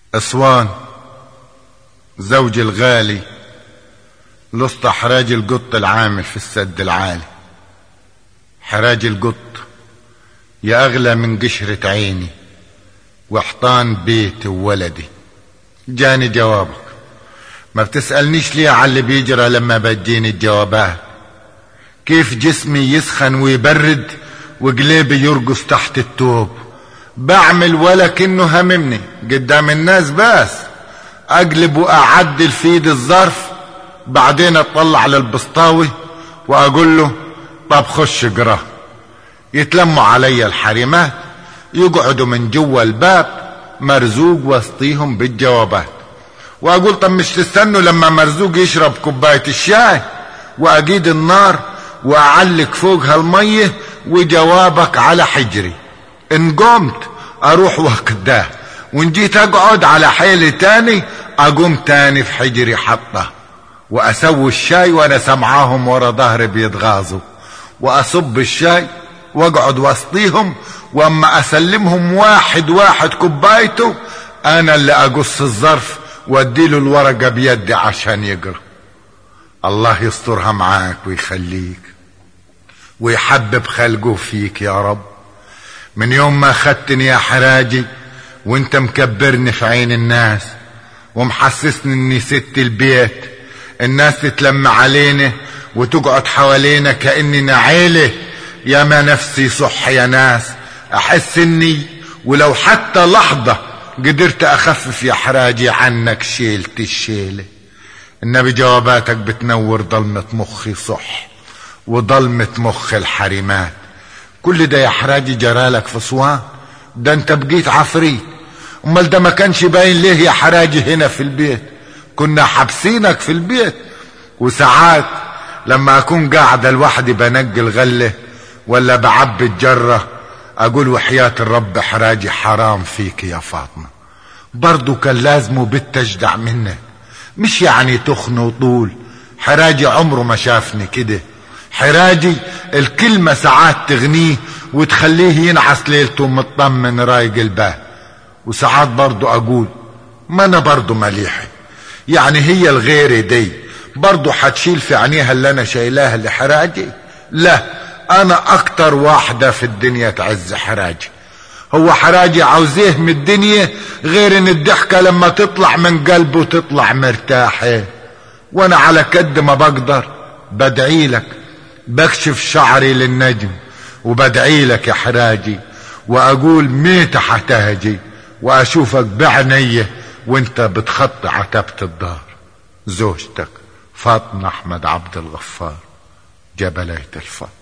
اسوان زوجي الغالي لصت حراج القط العامل في السد العالي حراج القط يا اغلى من قشرة عيني وحطان بيتي وولدي جاني جوابك ما بتسألنيش ليه على اللي بيجرى لما بديني الجوابات كيف جسمي يسخن ويبرد وقليبي يرقص تحت التوب بعمل ولا كأنه هممني قدام الناس بس اقلب واعدل في ايد الظرف بعدين اطلع للبسطاوي واقول له طب خش اقرا يتلموا علي الحريمات يقعدوا من جوا الباب مرزوق وسطيهم بالجوابات واقول طب مش تستنوا لما مرزوق يشرب كوبايه الشاي واجيد النار واعلق فوقها الميه وجوابك على حجري ان قمت اروح واخداه وان جيت اقعد على حيلي تاني اقوم تاني في حجري حطه واسوي الشاي وانا سمعاهم ورا ظهري بيتغاظوا واصب الشاي واقعد وسطيهم واما اسلمهم واحد واحد كوبايته انا اللي اقص الظرف واديله الورقه بيدي عشان يقرا الله يسترها معاك ويخليك ويحبب خلقه فيك يا رب من يوم ما خدتني يا حراجي وانت مكبرني في عين الناس ومحسسني اني ست البيت الناس تتلم علينا وتقعد حوالينا كاننا عيله يا ما نفسي صح يا ناس احس اني ولو حتى لحظه قدرت اخفف يا حراجي عنك شيلت الشيله النبي جواباتك بتنور ضلمة مخي صح وضلمة مخ الحريمات كل ده يا حراجي جرالك في صوان ده انت بقيت عفريت امال ده ما كانش باين ليه يا حراجي هنا في البيت كنا حابسينك في البيت وساعات لما اكون قاعدة لوحدي بنقي الغلة ولا بعبي الجرة اقول وحياة الرب حراجي حرام فيك يا فاطمة برضو كان لازمه بالتجدع منك مش يعني تخن وطول حراجي عمره ما شافني كده حراجي الكلمة ساعات تغنيه وتخليه ينعس ليلته مطمن رايق البال وساعات برضو اقول ما انا برضو مليحة يعني هي الغير دي برضو حتشيل في عينيها اللي انا شايلاها لحراجي لا انا اكتر واحدة في الدنيا تعز حراجي هو حراجي عاوزيه من الدنيا غير ان الضحكة لما تطلع من قلبه تطلع مرتاحة وانا على قد ما بقدر بدعي لك بكشف شعري للنجم وبدعي لك يا حراجي واقول ميت حتهجي واشوفك بعنية وانت بتخطي عتبة الدار زوجتك فاطمة احمد عبد الغفار جبلية الفضل